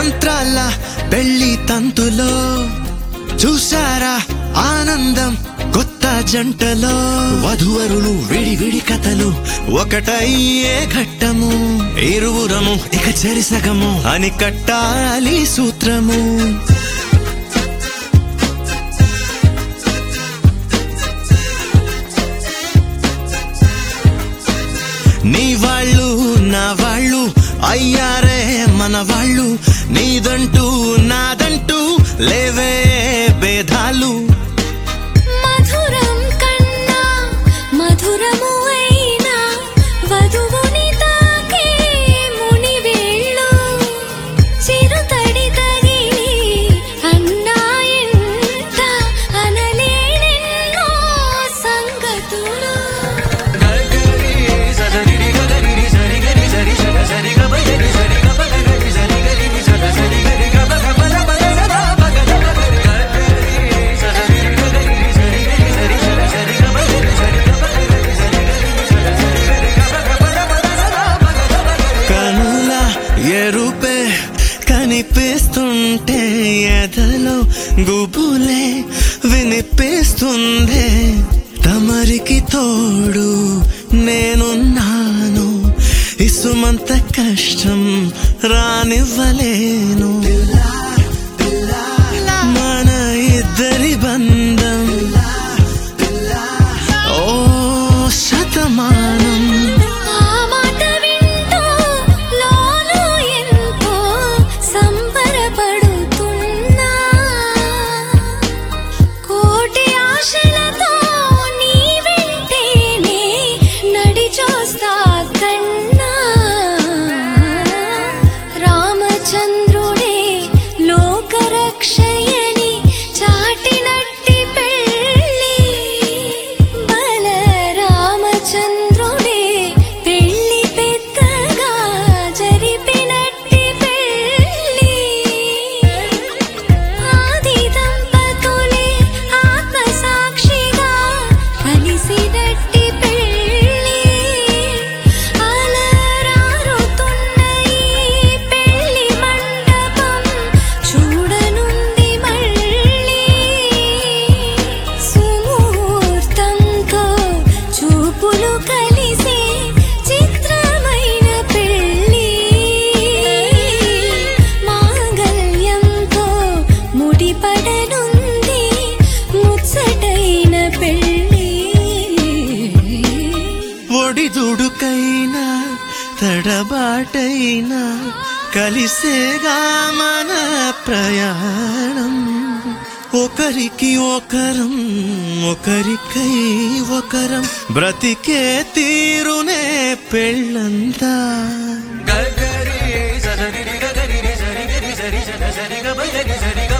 మంత్రాల పెళ్లి తంతులో చూసారా ఆనందం కొత్త జంటలో వధువరులు విడి విడి కథలు ఒకటయ్యే ఘట్టము ఇరువురము ఇక చెరిసగము అని కట్టాలి సూత్రము నీ వాళ్ళు నా వాళ్ళు అయ్యారే మన వాళ్ళు నీదంటూ నాదంటూ లేవే భేదాలు మధురం కన్నా మధురము అయినా వధువుని తాకే ముని వేళ్ళు చిరుతడి తగిలి అన్నాయంట అనలేనెన్నో సంగతులు కనుల ఎరుపే కనిపిస్తుంటే ఎదలో గుబులే వినిపిస్తుందే తమరికి తోడు నేనున్నాను ఇసుమంత కష్టం రానివ్వలేను మన ఇద్దరి బంధం ఓ శతమానం ఆ మాట వింటూ లోలో ఎంతో సంబరపడుతున్నా కోటి ఆశలతో నీ వెంటేనే నడిచొస్తా కన్నా రామచంద్రుడే లోకరక్షయని చాటినట్టి పెళ్ళి బల రామచంద్రుడే పెళ్ళి పెద్దగా జరిపినట్టి పెళ్ళి ఆది దంపతులే ఆత్మ సాక్షిగా కలిసినట్టి పెళ్ళి అలరారుతున్న ఈ పెళ్ళి మండపం చూడనుంది మళ్ళీ సుముహూర్తంతో చూపులు కలిసే చిత్రమైన పెళ్ళి మాంగళ్యంతో ముడిపడనుంది ముచ్చటైన పెళ్ళి ఒడిదుడుకైనా తడబాటైనా కలిసేగా మన ప్రయాణం ఒకరికి ఒకరం ఒకరికై ఒకరం బ్రతికే తీరునే పెళ్ళంతా గగరి సరి గగరి సరి గరి సరి సరి గ సరి గ